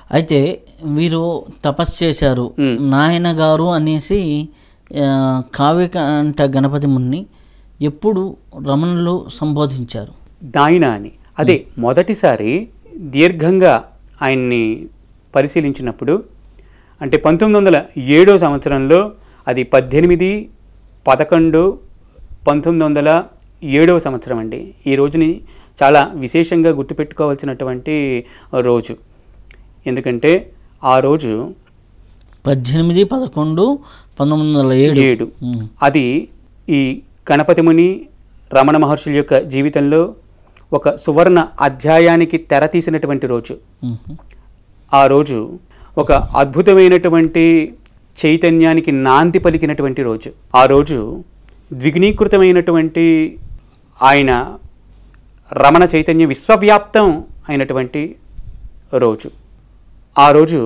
అయితే వీరు తపస్సు చేశారు మ్. నాయన గారు అనేసి ఆ, కావ్యకంఠ గణపతి ముని ఎప్పుడు రమణులు సంబోధించారు నాయన అని అదే మొదటిసారి దీర్ఘంగా ఆయన్ని పరిశీలించినప్పుడు అంటే పంతొమ్మిది వందల ఏడో సంవత్సరంలో అది పద్దెనిమిది పదకొండు పంతొమ్మిది వందల ఏడవ సంవత్సరం అండి ఈ రోజుని చాలా విశేషంగా గుర్తుపెట్టుకోవాల్సినటువంటి రోజు ఎందుకంటే ఆ రోజు పద్దెనిమిది పదకొండు పంతొమ్మిది వందల ఏడు ఏడు మ్. అది ఈ గణపతి ముని రమణ మహర్షుల యొక్క జీవితంలో ఒక సువర్ణ అధ్యాయానికి తెర తీసినటువంటి రోజు మ్. ఆ రోజు ఒక అద్భుతమైనటువంటి చైతన్యానికి నాంది పలికినటువంటి రోజు ఆ రోజు ద్విగుణీకృతమైనటువంటి ఆయన రమణ చైతన్యం విశ్వవ్యాప్తం అయినటువంటి రోజు ఆ రోజు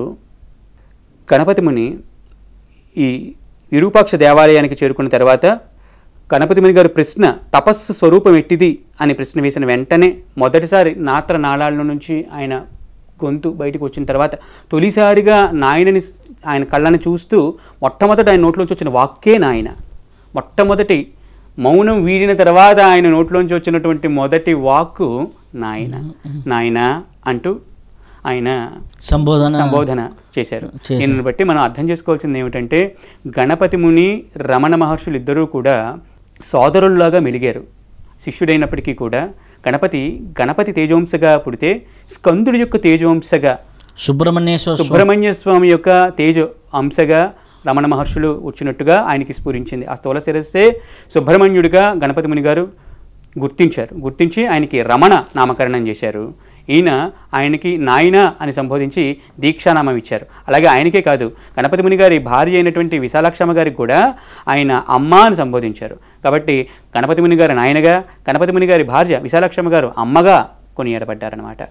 గణపతి ముని ఈ విరూపాక్ష దేవాలయానికి చేరుకున్న తర్వాత గణపతి ముని గారు ప్రశ్న తపస్సు స్వరూపం ఎట్టిది అని ప్రశ్న వేసిన వెంటనే మొదటిసారి నాత్ర నాళాల నుంచి ఆయన గొంతు బయటకు వచ్చిన తర్వాత తొలిసారిగా నాయనని ఆయన కళ్ళని చూస్తూ మొట్టమొదట ఆయన నోట్లోంచి వచ్చిన వాక్కే నాయన మొట్టమొదటి మౌనం వీడిన తర్వాత ఆయన నోట్లోంచి వచ్చినటువంటి మొదటి వాక్కు నాయన నాయన అంటూ ఆయన సంబోధన సంబోధన చేశారు చేశారు. దీనిని బట్టి మనం అర్థం చేసుకోవాల్సింది ఏమిటంటే గణపతి ముని రమణ మహర్షులు ఇద్దరూ కూడా సోదరుల్లాగా మెలిగారు శిష్యుడైనప్పటికీ కూడా గణపతి గణపతి తేజోంశగా పుడితే స్కందుడి యొక్క తేజోంశగా సుబ్రహ్మణ్యేశ్వర స్వామి సుబ్రహ్మణ్య స్వామి యొక్క తేజ అంశగా రమణ మహర్షులు వచ్చినట్టుగా ఆయనకి స్ఫురించింది ఆ స్థూల శిరస్సే సుబ్రహ్మణ్యుడిగా గణపతి ముని గారు గుర్తించారు గుర్తించి ఆయనకి రమణ నామకరణం చేశారు ఈయన ఆయనకి నాయన అని సంబోధించి దీక్షానామం ఇచ్చారు అలాగే ఆయనకే కాదు గణపతి ముని గారి భార్య అయినటువంటి విశాలాక్షమ్మ గారికి కూడా ఆయన అమ్మ అని సంబోధించారు కాబట్టి గణపతి ముని గారు నాయనగా గణపతి ముని గారి భార్య విశాలాక్షమ్మ గారు అమ్మగా కొనియాడబడ్డారనమాట